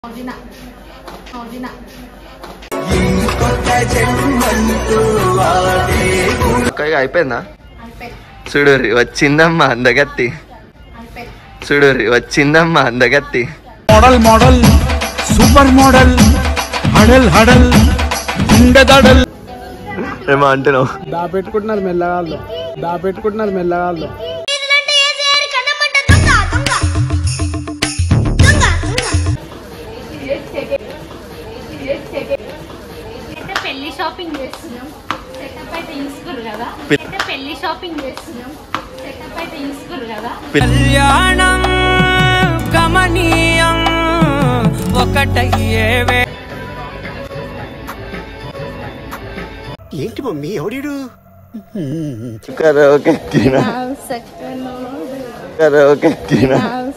అవుదినా అవుదినా అక్క ఇక అయిపోయిందా అయిపోయి చూడుర్రి వచ్చిందమ్మా అందగత్తి అయిపోయి చూడుర్రి వచ్చిందమ్మా అందగత్తి మోడల్ మోడల్ సూపర్ మోడల్ హడల్ హడల్ గుండెదడల్ ఏమో అంటున్నావు దాపెట్టుకుంటున్నారు మెల్లగాళ్ళు దాపెట్టుకుంటున్నారు మెల్లగాళ్ళు ఇదంటే ఏసేయాలి కన్నపడ్డ దొంగ దొంగ దొంగ అయితే పెళ్లి షాపింగ్ చేస్తున్నాం సెటప్ అయితే తీసుకురు కదా పిల్- అయితే పెళ్లి షాపింగ్ చేస్తున్నాం సెటప్ అయితే తీసుకురు కదా కళ్యాణం గమనీయం ఒకటయ్యేవే ఏంటి మమ్మీ ఎవడీడు కరోకే కినా కరోకే కినా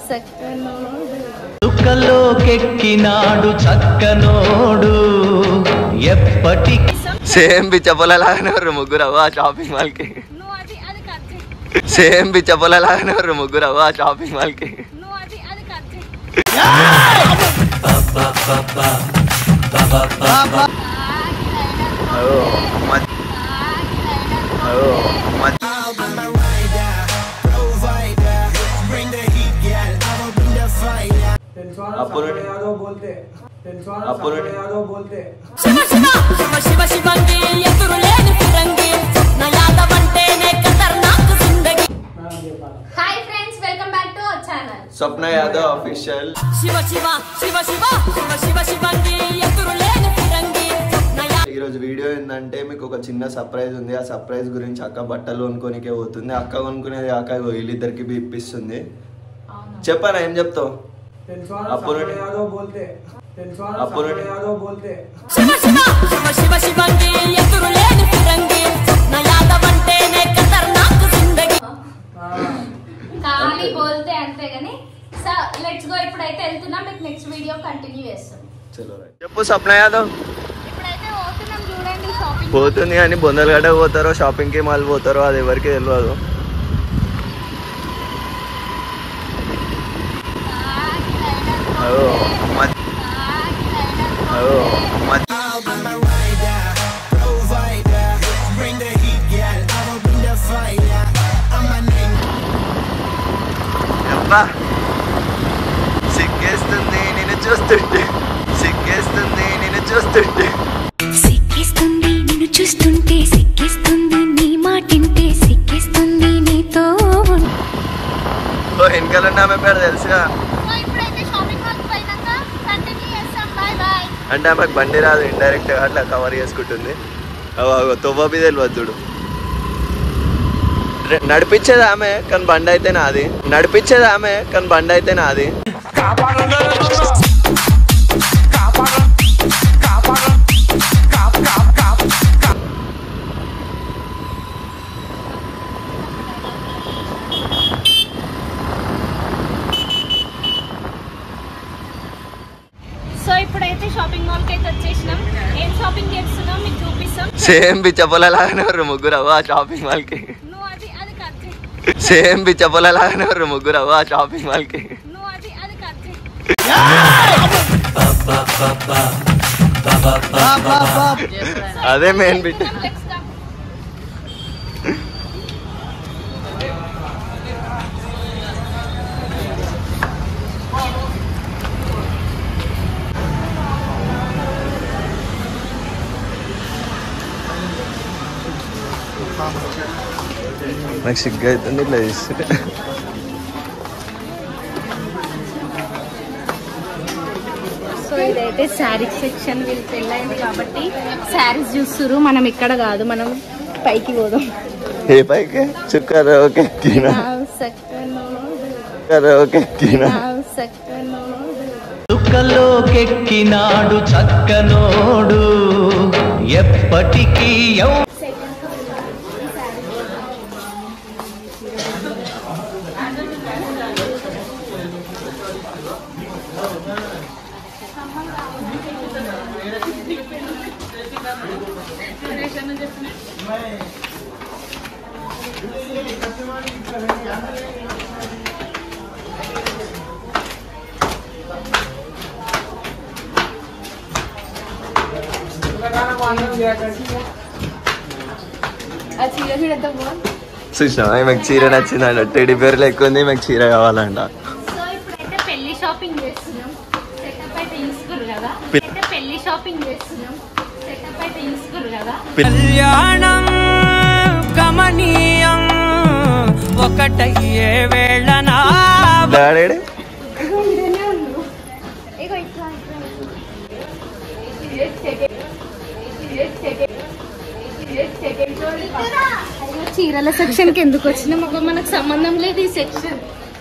చుక్కలోకెక్కినాడు చక్కనోడు ఎప్పటికీ సేమ్ బిచ్చపొలలాగానే ఉర్రు ముగ్గురు అవ్వ ఆ షాపింగ్ మాల్కి నువ్వు అది అది కట్ చేయి సేమ్ బిచ్చపొలలాగానే ఉర్రు ముగ్గురు అవ్వ ఆ షాపింగ్ మాల్కి నువ్వు అది అది కట్ చేయి ఓ, మ- ఓ, మ- అప్పుడు అప్పుడు శివ శివ శివ శివ శివంగి ఎదురు లేని ఫిరంగి నా యాదవంటేనే ఖతర్నాక్ జిందగీ hi friends welcome back to our channel Swapna Yadav official Shiva Shiva Shiva Shiva Shiva Shiva శివంగి ఎదురు లేని ఫిరంగి నా యా ఈరోజు వీడియో ఏంటంటే మీకు ఒక చిన్న సర్ప్రైజ్ ఉంది ఆ సర్ప్రైజ్ గురించి అక్క బట్టలు కొనుక్కోనికే పోతుంది అక్క కొనుక్కునేది అక్క వీళ్ళిద్దరికి ఇప్పిస్తుంది చెప్పానా ఏం చెప్తావు అప్పుడు అప్పుడు శివ శివ శివ శివ శివంగి ఎదురు లేని ఫిరంగి నా యాదవంటేనే ఖతర్నాక్ జిందగీ ఖాళీ బోల్తే అంతే గానీ సో లెట్స్ గో ఇప్పుడైతే వెళ్తున్నాం మీకు నెక్స్ట్ వీడియో కంటిన్యూ చేస్తాం చలో రైట్. చెప్పు స్వప్న యాదవ్ ఇప్పుడైతే పోతున్నాం చూడండి షాపింగ్ పోతుంది కానీ బొందలగడ్డ పోతారో షాపింగ్కి మళ్ళీ పోతారో అది ఎవరికి తెలియదు ఓ, మ- ఓ, మ- అబ్బా సిగ్గేస్తుంది నేను చూస్తుంటే సిగ్గేస్తుంది నేను చూస్తుంటే సిక్కిస్తుంది నిన్ను చూస్తుంటే సిక్కిస్తుంది నీ మాటింటే సిక్కిస్తుంది నీతో ఉంటే ఓ వెనకాల ఉన్న ఆమె పేరు తెలుసుగా ఇప్పుడైతే షాపింగ్ మాల్ పోయినాక కంటిన్యూ చేస్తాం బాయ్ బాయ్ అంటే ఆమెకు బండి రాదు ఇండైరెక్ట్ అట్లా కవర్ చేసుకుంటుంది తువ్వ మీద తెలియదు చూడు రె- నడిపించేది ఆమె కానీ బండి అయితే నాది నడిపించేది ఆమె కానీ బండి అయితే నాది సో ఇప్పుడైతే షాపింగ్ మాల్ కి అయితే వచ్చేసినాం ఏం షాపింగ్ చేస్తున్నాం మీకు చూపిస్తాం సేమ్ బిచ్చపొలలాగానే ఉర్రు ముగ్గురు అవ్వ ఆ షాపింగ్ మాల్కి నువ్వు అది అది కట్ చేయి సేమ్ బిచ్చపొలలాగానే ఉర్రు ముగ్గురు అవ్వ ఆ షాపింగ్ మాల్కి నువ్వు అది అది కట్ చేయి అదే మెయిన్ బిట్ Let's come. నాకు సిగ్గు అవుతుంది ఇట్లా చేస్తుంటే సో ఇదైతే శారీస్ సెక్షన్ వీళ్ళు పెళ్ళైంది కాబట్టి శారీస్ చూస్తురు మనం ఇక్కడ కాదు మనం పైకి పోదాం ఏ పైకి చుక్కర్ ఓకే కినా ఓకే కినా చుక్కలోకెక్కినాడు చక్కనోడు ఎప్పటికీ యౌ ఆ చీర చూడంత బాగుంది చూసినా మాకు చీర నచ్చిందంట టెడీ పేర్లు ఎక్కువ ఉంది మాకు చీర కావాలంట సో ఇప్పుడైతే పెళ్లి షాపింగ్ చేస్తున్నాం సెటప్ అయితే తీసుకురు కదా పె- అయితే పెళ్లి షాపింగ్ చేస్తున్నాం సెటప్ అయితే తీసుకురు కదా కళ్యాణం గమనీయం ఒకటయ్యే వేళనా డాడీ ఇగో ఇట్లా అయ్యో చీరల సెక్షన్ కి ఎందుకు వచ్చినాం ఒక మనకు సంబంధం లేదు ఈ సెక్షన్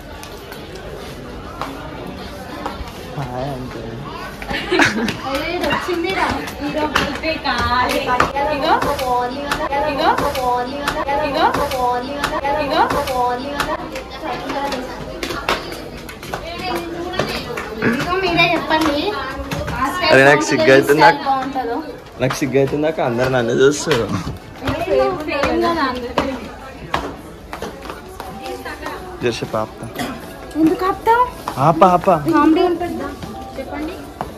అయ్యో ఇది వచ్చిందిరా ఇగో బుల్పే కాలే ఇగో ఇగో ఇగో ఇగో ఇగో మీరే చెప్పండి ఆ స్టైల్ అరే నాకు బాగుంటుందో, సిగ్గు ఈ అవుతుంది. స్టైల్ బాగుంటుందో నాకు సిగ్గు అవుతుందాక అందరు నన్ను చూస్తారు ఫ్రేమ్ కదా అందుకని. జర్షి పాప ఎందుకు ఆపుతావు ఆప ఆప కామెడీ ఉంటుందా చెప్పండి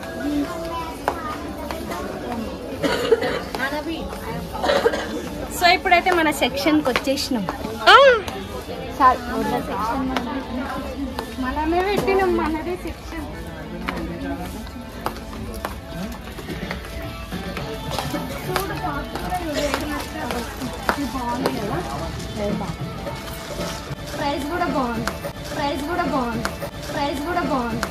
సో ఇప్పుడైతే మన సెక్షన్కి వచ్చేసినాం సార్ వద్ద సెక్షన్ మనమే పెట్టినాం మనదే సెక్షన్ బాగుంది కదా ప్రైస్ కూడా బాగుంది ప్రైస్ కూడా బాగుంది ప్రైస్ కూడా బాగుంది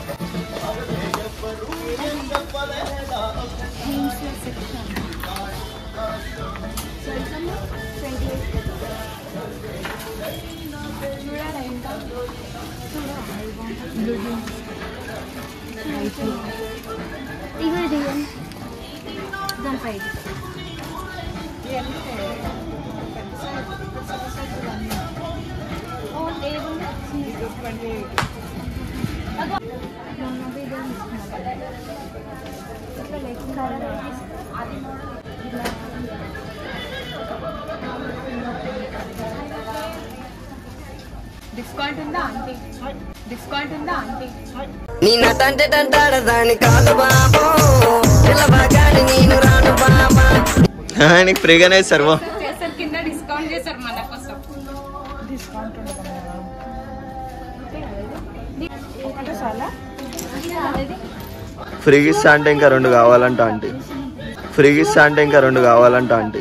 ఇగో ఇది దాని ప్రైస్ డిస్కౌంట్ ఉందా ఆంటీ డిస్కౌంట్ ఉందా ఆంటీ నీ నటంటే తంటాడ దాని కాదు బాబో పిల్లబాగాని నేను రాను బాబా నీకు ఫ్రీగానే ఇస్తారు పో. చేశారు కింద డిస్కౌంట్ చేశారు మన కోసం డిస్కౌంట్ ఫ్రీగా ఇస్తా అంటే ఇంకా రెండు కావాలంట ఆంటీ ఫ్రీగా ఇస్తా అంటే ఇంకా రెండు కావాలంట ఆంటీ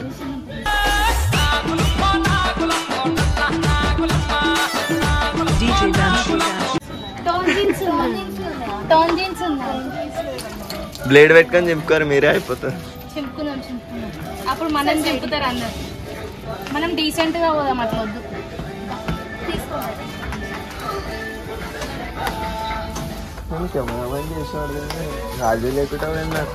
టోన్ జీన్స్ ఉన్నాయి టోన్ జీన్స్ ఉన్నాయి బ్లేడ్ పెట్టుకొని చింపుకోరు మీరే అయిపోతారు చింపుకుందాం చింపుకుందాం అప్పుడు మనం చింపుతారు అందరు మనం డీసెంట్ గా పోదాం అట్లా వద్దు తీసుకోవాలి రాజు లేకుండా వెళ్ళారు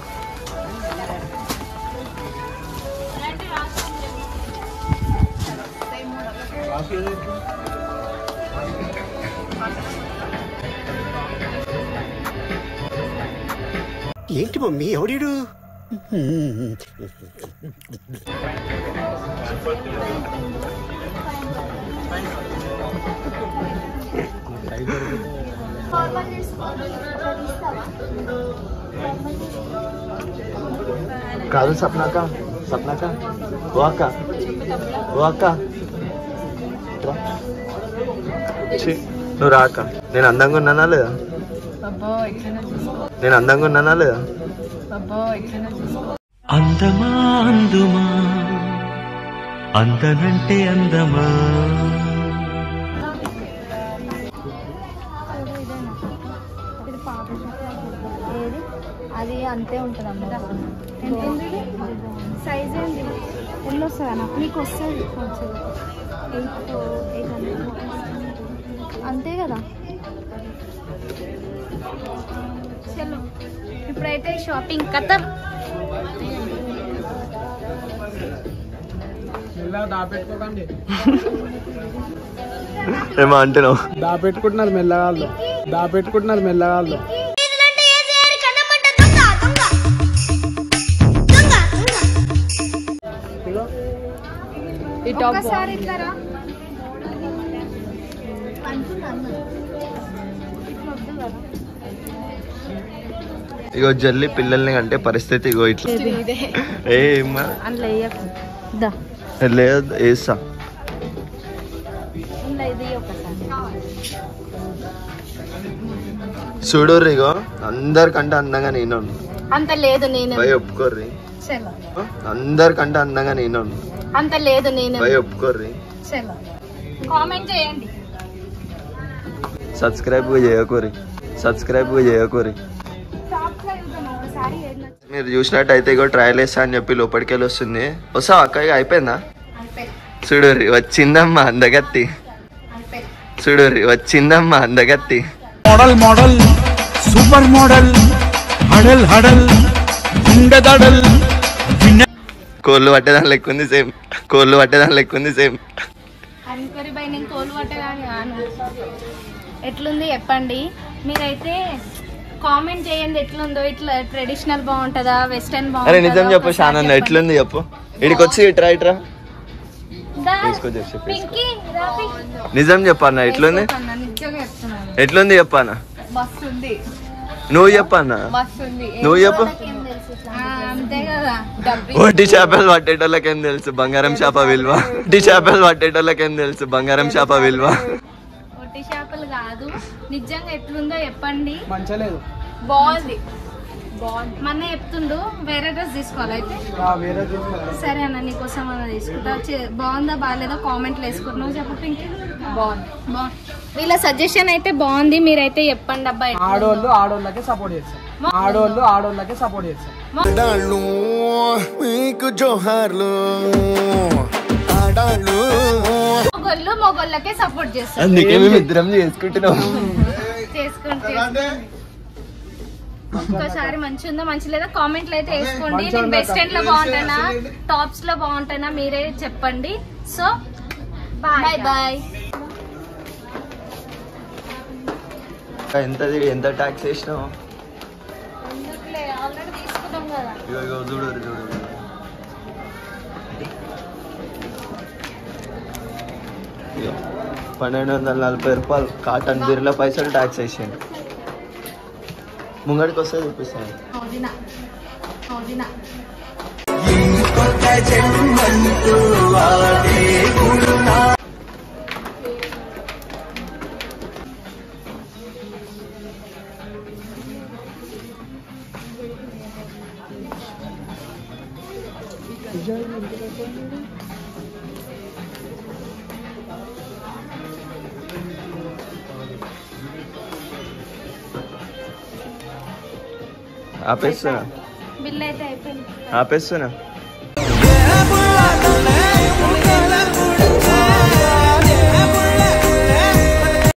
ఏంటి మమ్మీ ఎవడీడు కాదు సప్నాక సప్నాక ఓ అక్క ఓ అక్క రా. ఛీ, నువ్వు రాక నేను అందంగా ఉన్నానా లేదా నేను అందంగా ఉన్నానా లేదా అందమా అందుమా అందనంటే అందమా ఏది అది అంతే ఉంటుంది అమ్మ సైజ్ ఏంటి ఎన్ని వస్తుంది అన్న మీకు వస్తుంది ఎయిట్ ఎయిట్ హండ్రెడ్ అంతే కదా చలో ఇప్పుడైతే షాపింగ్ కథం మెల్లగా దాపెట్టుకోకండి ఏమో అంటున్నావు దాపెట్టుకుంటున్నారు మెల్లగాళ్ళు దాపెట్టుకుంటున్నారు మెల్లగాళ్ళు చేతులంటే ఏసేయాలి కన్నమంట దొంగ దొంగ దొంగ దొంగ ఒక్కసారి ఇట్లా రా. అనుకున్నాను. ఇట్లా వద్దు కదా. ఇగో జల్లి పిల్లల్ని అంటే పరిస్థితి ఇగో ఇట్లా ఏ ఏమ్మా? అందులో వేయకు దా లేదు వేసా అందులో ఇది ఒకసారి చూడు ఇగో అందరికంటే అందంగా నేను ఉన్నా. అంత లేదు నేను భయ ఒప్పుకోర్రి సెలవు అందరికంటే అందంగా నేను ఉన్నా. అంత లేదు నేను భయ ఒప్పుకోర్రి సెలవు కామెంట్ చేయండి సబ్స్క్రైబ్ చేయకూరి సబ్స్క్రైబ్ చేయకూరి ఒకసారి ఏది నచ్చింది? మీరు చూసినట్టయితే ఇగో ట్రయల్ వేస్తా అని చెప్పి లోపలికి వెళ్ళి వస్తుంది వస్తావా అక్క ఇక అయిపోయిందా చూడుర్రి వచ్చిందమ్మా అందగత్తి చూడుర్రి వచ్చిందమ్మా అందగత్తి మోడల్ మోడల్ సూపర్ మోడల్ హడల్ హడల్ గుండె దడల్ కోళ్ళు పట్టేదాని లెక్క ఉంది సేమ్ కోళ్ళు పట్టేదాని లెక్క ఉంది సేమ్ అనుకోరి బై నేను కోలు పట్టేదాన్ని కాను ఎట్లుంది చెప్పండి మీరైతే కామెంట్ చేయండి ఎట్లుందో ఇట్లా ట్రెడిషనల్ బాగుంటుందా వెస్టర్న్ అరే నిజం చెప్పు షానన్న ఎట్లుంది చెప్పు ఇడికి వచ్చి ఇట్రా ఇట్రా తీసుకో చెప్పు, చెప్పు. పింకీ రా పింకీ. నిజం చెప్పన్న ఎట్లుంది వేసుకోకన్నా, నిజంగా చెప్తున్నాను ఎట్లుంది చెప్పన్న బస్ ఉంది నువ్వు చెప్పన్న బస్ ఉంది నువ్వు చెప్పు ఆ, అంతే కదా డబ్బి వడ్డీ చేపలు పట్టేటోళ్ళకేం తెలుసు బంగారం చేప విలువ వడ్డీ చేపలు పట్టేటోళ్ళకేం తెలుసు బంగారం చేప విలువ ఒట్టి చేపలు కాదు నిజంగా ఎట్లుందో చెప్పండి మంచిగా లేదు బాగుంది బాగుంది మొన్న చెప్తుండు వేరే డ్రెస్ తీసుకోవాలి అయితే ఆ, వేరే తీసుకోవాలి సరే అన్న నీకోసం అన్న తీసుకుంటా చే- బాగుందా బాగాలేదా కామెంట్లు వేసుకుంటున్నావు చెప్పు పింకి బాగుంది బాగుంది వీళ్ళ సజెషన్ అయితే బాగుంది మీరైతే చెప్పండి అబ్బా ఎట్లుందో. ఆడోళ్ళు ఆడోళ్ళకే సపోర్ట్ చేస్తారు ఆడోళ్ళు ఆడోళ్ళకే సపోర్ట్ చేస్తారు ఆడాళ్ళు మీకు జోహార్లు ఆడాళ్ళు మొగోళ్ళు మొగోళ్ళకే సపోర్ట్ చేస్తారు అందుకే మేము ఇద్దరం చేసుకుంటున్నాం చేసుకుంటే ఇంకోసారి మంచి ఉందా మంచి లేదా కామెంట్లు అయితే వేసుకోండి మంచిగా నేను ఉందా? బెస్ట్ ఎండ్ లో బాగుంటానా టాప్స్ లో బాగుంటానా మీరే చెప్పండి సో బాయ్ బాయ్ ఎంత ఎంత ట్యాక్స్ వేసినావు ఆల్రెడీ తీసుకున్నాం కదా ఇగో ఇగో చూడు చూడు ఇగో, పన్నెండు వందల నలభై రూపాయలు కాటన్ బిర్ల పైసలు ట్యాక్స్ వేసాను ముంగడికి వస్తే చూపిస్తాను అవునా అవునా ఆపేస్తున్నా బిల్ అయితే అయిపోయింది ఆపేస్తున్నా